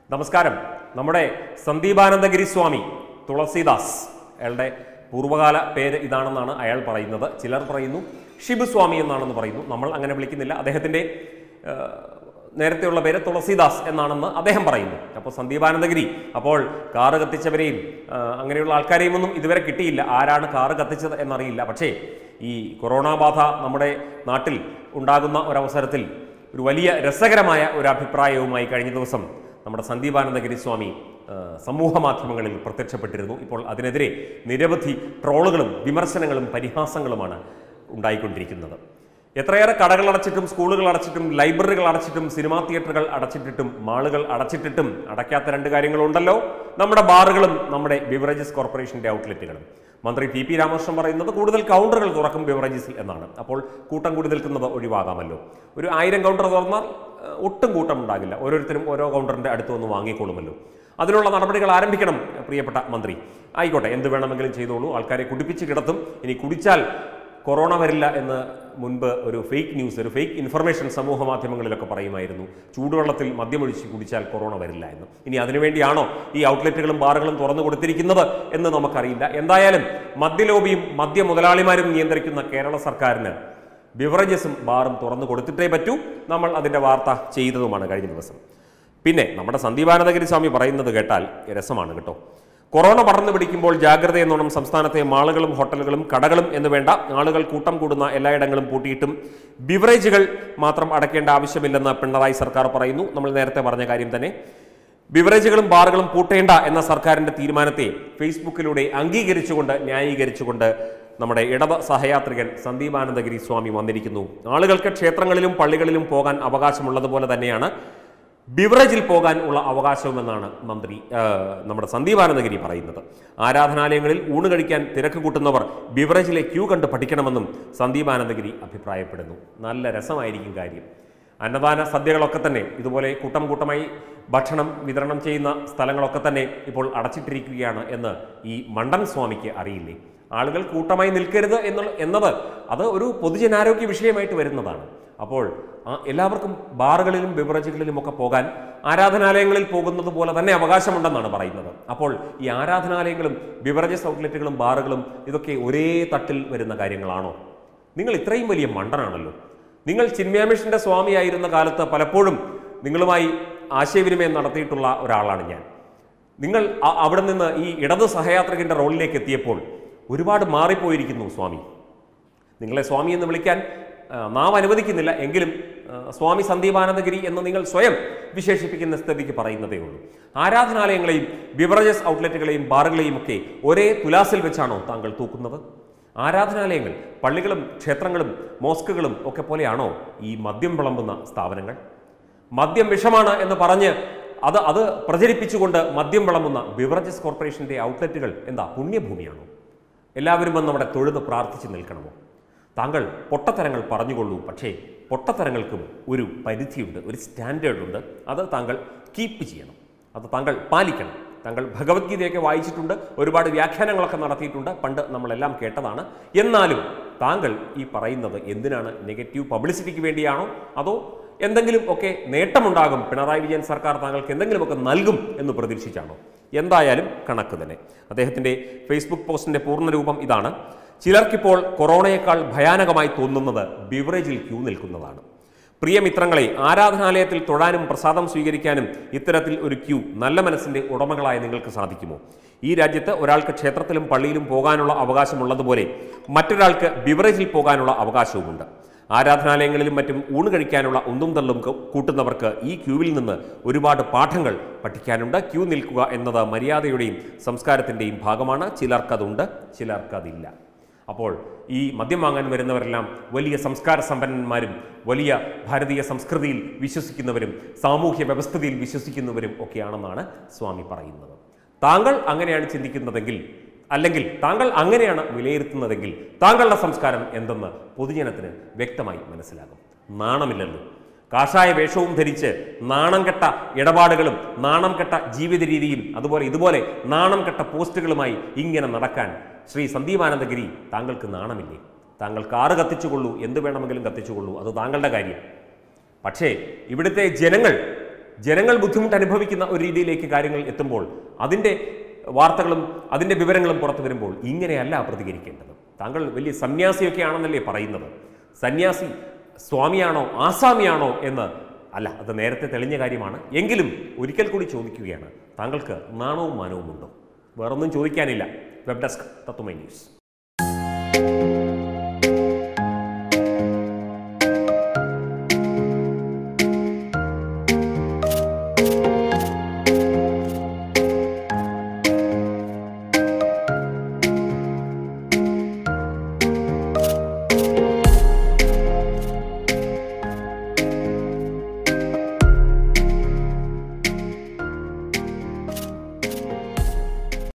നമസ്കാരം നമ്മുടെ സന്ദീപാനന്ദഗിരി സ്വാമി തുളസീദാസ് അയാളുടെ പൂർവ്വകാല പേര് ഇതാണെന്നാണ് അയാൾ പറയുന്നത് ചിലർ പറയുന്നു ഷിബു സ്വാമി എന്നാണെന്ന് പറയുന്നു നമ്മൾ അങ്ങനെ വിളിക്കുന്നില്ല അദ്ദേഹത്തിൻ്റെ ഏഹ്, നേരത്തെയുള്ള പേര് തുളസീദാസ് എന്നാണെന്ന് അദ്ദേഹം പറയുന്നു അപ്പോൾ സന്ദീപാനന്ദഗിരി അപ്പോൾ കാറ് കത്തിച്ചവരെയും ആ, അങ്ങനെയുള്ള ആൾക്കാരെയും ഒന്നും ഇതുവരെ കിട്ടിയില്ല ആരാണ് കാറ് കത്തിച്ചത് എന്നറിയില്ല പക്ഷേ ഈ കൊറോണ ബാധ നമ്മുടെ നാട്ടിൽ ഉണ്ടാകുന്ന ഒരവസരത്തിൽ ഒരു വലിയ രസകരമായ ഒരു അഭിപ്രായവുമായി കഴിഞ്ഞ ദിവസം നമ്മുടെ സന്ദീപാനന്ദഗിരി സ്വാമി ആ, സമൂഹ മാധ്യമങ്ങളിൽ പ്രത്യക്ഷപ്പെട്ടിരുന്നു ഇപ്പോൾ അതിനെതിരെ നിരവധി ട്രോളുകളും വിമർശനങ്ങളും പരിഹാസങ്ങളുമാണ് ഉണ്ടായിക്കൊണ്ടിരിക്കുന്നത് എത്രയേറെ കടകൾ അടച്ചിട്ടും സ്കൂളുകൾ അടച്ചിട്ടും ലൈബ്രറികൾ അടച്ചിട്ടും സിനിമാ തിയേറ്ററുകൾ അടച്ചിട്ടിട്ടും മാളുകൾ അടച്ചിട്ടിട്ടും അടയ്ക്കാത്ത രണ്ട് കാര്യങ്ങളുണ്ടല്ലോ നമ്മുടെ ബാറുകളും നമ്മുടെ ബിവറേജസ് കോർപ്പറേഷന്റെ ഔട്ട്ലെറ്റുകളും മന്ത്രി ടി പി രാമകൃഷ്ണൻ പറയുന്നത് കൂടുതൽ കൗണ്ടറുകൾ തുറക്കും ബിവറേജസിൽ എന്നാണ് അപ്പോൾ കൂട്ടം കൂടി നിൽക്കുന്നത് ഒഴിവാകാമല്ലോ ഒരു ആയിരം കൗണ്ടർ തുറന്നാൽ ഏഹ്, ഒട്ടും കൂട്ടം ഉണ്ടാകില്ല ഓരോരുത്തരും ഓരോ കൗണ്ടറിന്റെ അടുത്ത് വന്ന് വാങ്ങിക്കൊള്ളുമല്ലോ അതിനുള്ള നടപടികൾ ആരംഭിക്കണം പ്രിയപ്പെട്ട മന്ത്രി ആയിക്കോട്ടെ എന്ത് വേണമെങ്കിലും ചെയ്തോളൂ ആൾക്കാരെ കുടിപ്പിച്ച് കിടത്തും ഇനി കുടിച്ചാൽ കൊറോണ വരില്ല എന്ന് മുൻപ് ഒരു ഫേക്ക് ന്യൂസ് ഒരു ഫേക്ക് ഇൻഫർമേഷൻ സമൂഹ മാധ്യമങ്ങളിലൊക്കെ പറയുമായിരുന്നു ചൂടുവെള്ളത്തിൽ മദ്യമൊഴിച്ച് കുടിച്ചാൽ കൊറോണ വരില്ല എന്ന് ഇനി അതിനുവേണ്ടിയാണോ ഈ ഔട്ട്ലെറ്റുകളും ബാറുകളും തുറന്നു കൊടുത്തിരിക്കുന്നത് എന്ന് നമുക്കറിയില്ല എന്തായാലും മദ്യലോബിയും മദ്യ മുതലാളിമാരും നിയന്ത്രിക്കുന്ന കേരള സർക്കാരിന് ബിവറേജസും ബാറും തുറന്നു കൊടുത്തിട്ടേ പറ്റൂ നമ്മൾ അതിൻ്റെ വാർത്ത ചെയ്തതുമാണ് കഴിഞ്ഞ ദിവസം പിന്നെ നമ്മുടെ സന്ദീപാനന്ദഗിരി സ്വാമി പറയുന്നത് കേട്ടാൽ രസമാണ് കേട്ടോ കൊറോണ പടർന്നു പിടിക്കുമ്പോൾ ജാഗ്രത എന്നോണം സംസ്ഥാനത്തെ മാളുകളും ഹോട്ടലുകളും കടകളും എന്ന് വേണ്ട ആളുകൾ കൂട്ടം കൂടുന്ന എല്ലായിടങ്ങളും പൂട്ടിയിട്ടും ബിവറേജുകൾ മാത്രം അടയ്ക്കേണ്ട ആവശ്യമില്ലെന്ന് പിണറായി സർക്കാർ പറയുന്നു നമ്മൾ നേരത്തെ പറഞ്ഞ കാര്യം തന്നെ ബിവറേജുകളും ബാറുകളും പൂട്ടേണ്ട എന്ന സർക്കാരിന്റെ തീരുമാനത്തെ ഫേസ്ബുക്കിലൂടെ അംഗീകരിച്ചുകൊണ്ട് ന്യായീകരിച്ചുകൊണ്ട് നമ്മുടെ ഇടത് സഹയാത്രികൻ സന്ദീപാനന്ദഗിരി സ്വാമി വന്നിരിക്കുന്നു ആളുകൾക്ക് ക്ഷേത്രങ്ങളിലും പള്ളികളിലും പോകാൻ അവകാശമുള്ളതുപോലെ തന്നെയാണ് ബിവറേജിൽ പോകാൻ ഉള്ള അവകാശവുമെന്നാണ് മന്ത്രി ആ, നമ്മുടെ സന്ദീപാനന്ദഗിരി പറയുന്നത് ആരാധനാലയങ്ങളിൽ ഊണ് കഴിക്കാൻ തിരക്ക് കൂട്ടുന്നവർ ബിവറേജിലെ ക്യൂ കണ്ട് പഠിക്കണമെന്നും സന്ദീപാനന്ദഗിരി അഭിപ്രായപ്പെടുന്നു നല്ല രസമായിരിക്കും കാര്യം അന്നദാന സദ്യകളൊക്കെ തന്നെ ഇതുപോലെ കൂട്ടം കൂട്ടമായി ഭക്ഷണം വിതരണം ചെയ്യുന്ന സ്ഥലങ്ങളൊക്കെ തന്നെ ഇപ്പോൾ അടച്ചിട്ടിരിക്കുകയാണ് എന്ന് ഈ മണ്ടൻ സ്വാമിക്ക് അറിയില്ലേ ആളുകൾ കൂട്ടമായി നിൽക്കരുത് എന്നുള്ള എന്നത് അത് ഒരു പൊതുജനാരോഗ്യ വിഷയമായിട്ട് വരുന്നതാണ് അപ്പോൾ ആ എല്ലാവർക്കും ബാറുകളിലും ബിവറേജുകളിലും ഒക്കെ പോകാൻ ആരാധനാലയങ്ങളിൽ പോകുന്നത് പോലെ തന്നെ അവകാശമുണ്ടെന്നാണ് പറയുന്നത് അപ്പോൾ ഈ ആരാധനാലയങ്ങളും ബിവറേജസ് ഔട്ട്ലെറ്റുകളും ബാറുകളും ഇതൊക്കെ ഒരേ തട്ടിൽ വരുന്ന കാര്യങ്ങളാണോ നിങ്ങൾ ഇത്രയും വലിയ മണ്ടനാണല്ലോ നിങ്ങൾ ചിന്മയാമിഷന്റെ സ്വാമിയായിരുന്ന കാലത്ത് പലപ്പോഴും നിങ്ങളുമായി ആശയവിനിമയം നടത്തിയിട്ടുള്ള ഒരാളാണ് ഞാൻ നിങ്ങൾ അ- അവിടെ നിന്ന് ഈ ഇടത് സഹയാത്രികന്റെ റോളിലേക്ക് എത്തിയപ്പോൾ ഒരുപാട് മാറിപ്പോയിരിക്കുന്നു സ്വാമി നിങ്ങളെ സ്വാമി എന്ന് വിളിക്കാൻ ആ, നാം അനുവദിക്കുന്നില്ല എങ്കിലും ആ, സ്വാമി സന്ദീപാനന്ദഗിരി എന്ന് നിങ്ങൾ സ്വയം വിശേഷിപ്പിക്കുന്ന സ്ഥിതിക്ക് പറയുന്നതേ ഉള്ളൂ ആരാധനാലയങ്ങളെയും ബിവറേജസ് ഔട്ട്ലെറ്റുകളെയും ബാറുകളെയും ഒക്കെ ഒരേ തുലാസിൽ വെച്ചാണോ താങ്കൾ തൂക്കുന്നത് ആരാധനാലയങ്ങൾ പള്ളികളും ക്ഷേത്രങ്ങളും മോസ്കുകളും ഒക്കെ പോലെയാണോ ഈ മദ്യം വിളമ്പുന്ന സ്ഥാപനങ്ങൾ മദ്യം വിഷമാണ് എന്ന് പറഞ്ഞ് അത് അത് പ്രചരിപ്പിച്ചുകൊണ്ട് മദ്യം വിളമ്പുന്ന ബിവറേജസ് കോർപ്പറേഷന്റെ ഔട്ട്ലെറ്റുകൾ എന്താ പുണ്യഭൂമിയാണോ എല്ലാവരും വന്ന് അവിടെ തൊഴുത് പ്രാർത്ഥിച്ച് നിൽക്കണമോ താങ്കൾ പൊട്ടത്തരങ്ങൾ പറഞ്ഞുകൊള്ളൂ പക്ഷേ പൊട്ടത്തരങ്ങൾക്കും ഒരു പരിധിയുണ്ട് ഒരു സ്റ്റാൻഡേർഡ് ഉണ്ട് അത് താങ്കൾ കീപ്പ് ചെയ്യണം അത് താങ്കൾ പാലിക്കണം താങ്കൾ ഭഗവത്ഗീതയൊക്കെ വായിച്ചിട്ടുണ്ട് ഒരുപാട് വ്യാഖ്യാനങ്ങളൊക്കെ നടത്തിയിട്ടുണ്ട് പണ്ട് നമ്മളെല്ലാം കേട്ടതാണ് എന്നാലും താങ്കൾ ഈ പറയുന്നത് എന്തിനാണ് നെഗറ്റീവ് പബ്ലിസിറ്റിക്ക് വേണ്ടിയാണോ അതോ എന്തെങ്കിലും ഒക്കെ നേട്ടമുണ്ടാകും പിണറായി വിജയൻ സർക്കാർ താങ്കൾക്ക് എന്തെങ്കിലുമൊക്കെ നൽകും എന്ന് പ്രതീക്ഷിച്ചാണോ എന്തായാലും കണക്ക് തന്നെ അദ്ദേഹത്തിന്റെ ഫേസ്ബുക്ക് പോസ്റ്റിന്റെ പൂർണ്ണരൂപം ഇതാണ് ചിലർക്കിപ്പോൾ കൊറോണയേക്കാൾ ഭയാനകമായി തോന്നുന്നത് ബിവറേജിൽ ക്യൂ നിൽക്കുന്നതാണ് പ്രിയമിത്രങ്ങളെ ആരാധനാലയത്തിൽ തൊഴാനും പ്രസാദം സ്വീകരിക്കാനും ഇത്തരത്തിൽ ഒരു ക്യൂ നല്ല മനസ്സിന്റെ ഉടമകളായ നിങ്ങൾക്ക് സാധിക്കുമോ ഈ രാജ്യത്ത് ഒരാൾക്ക് ക്ഷേത്രത്തിലും പള്ളിയിലും പോകാനുള്ള അവകാശമുള്ളതുപോലെ മറ്റൊരാൾക്ക് ബിവറേജിൽ പോകാനുള്ള അവകാശവുമുണ്ട് ആരാധനാലയങ്ങളിലും മറ്റും ഊണ് കഴിക്കാനുള്ള ഒന്നും തള്ളും ക- കൂട്ടുന്നവർക്ക് ഈ ക്യൂവിൽ നിന്ന് ഒരുപാട് പാഠങ്ങൾ പഠിക്കാനുണ്ട് ക്യൂ നിൽക്കുക എന്നത് മര്യാദയുടെയും സംസ്കാരത്തിൻ്റെയും ഭാഗമാണ് ചിലർക്കതുണ്ട് ചിലർക്കതില്ല അപ്പോൾ ഈ മദ്യം വാങ്ങാൻ വരുന്നവരെല്ലാം വലിയ സംസ്കാര സമ്പന്നന്മാരും വലിയ ഭാരതീയ സംസ്കൃതിയിൽ വിശ്വസിക്കുന്നവരും സാമൂഹ്യ വ്യവസ്ഥിതിയിൽ വിശ്വസിക്കുന്നവരും ഒക്കെയാണെന്നാണ് സ്വാമി പറയുന്നത് താങ്കൾ അങ്ങനെയാണ് ചിന്തിക്കുന്നതെങ്കിൽ അല്ലെങ്കിൽ താങ്കൾ അങ്ങനെയാണ് വിലയിരുത്തുന്നതെങ്കിൽ താങ്കളുടെ സംസ്കാരം എന്തെന്ന് പൊതുജനത്തിന് വ്യക്തമായി മനസ്സിലാകും നാണമില്ലല്ലോ കാഷായ വേഷവും ധരിച്ച് നാണം കെട്ട ഇടപാടുകളും നാണം കെട്ട ജീവിത രീതിയും അതുപോലെ ഇതുപോലെ നാണം കെട്ട പോസ്റ്റുകളുമായി ഇങ്ങനെ നടക്കാൻ ശ്രീ സന്ദീപാനന്ദഗിരി താങ്കൾക്ക് നാണമില്ലേ താങ്കൾ കാറ് കത്തിച്ചുകൊള്ളൂ എന്ത് വേണമെങ്കിലും കത്തിച്ചുകൊള്ളൂ അത് താങ്കളുടെ കാര്യം പക്ഷേ ഇവിടുത്തെ ജനങ്ങൾ ജനങ്ങൾ ബുദ്ധിമുട്ട് അനുഭവിക്കുന്ന ഒരു രീതിയിലേക്ക് കാര്യങ്ങൾ എത്തുമ്പോൾ അതിൻ്റെ വാർത്തകളും അതിൻ്റെ വിവരങ്ങളും പുറത്തു വരുമ്പോൾ ഇങ്ങനെയല്ല പ്രതികരിക്കേണ്ടത് താങ്കൾ വലിയ സന്യാസിയൊക്കെ ആണെന്നല്ലേ പറയുന്നത് സന്യാസി സ്വാമിയാണോ ആസാമിയാണോ എന്ന് അല്ല അത് നേരത്തെ തെളിഞ്ഞ കാര്യമാണ് എങ്കിലും ഒരിക്കൽ കൂടി ചോദിക്കുകയാണ് താങ്കൾക്ക് നാണവും മാനവും ഉണ്ടോ വേറൊന്നും ചോദിക്കാനില്ല വെബ് ഡെസ്ക് തത്വമൈ ന്യൂസ്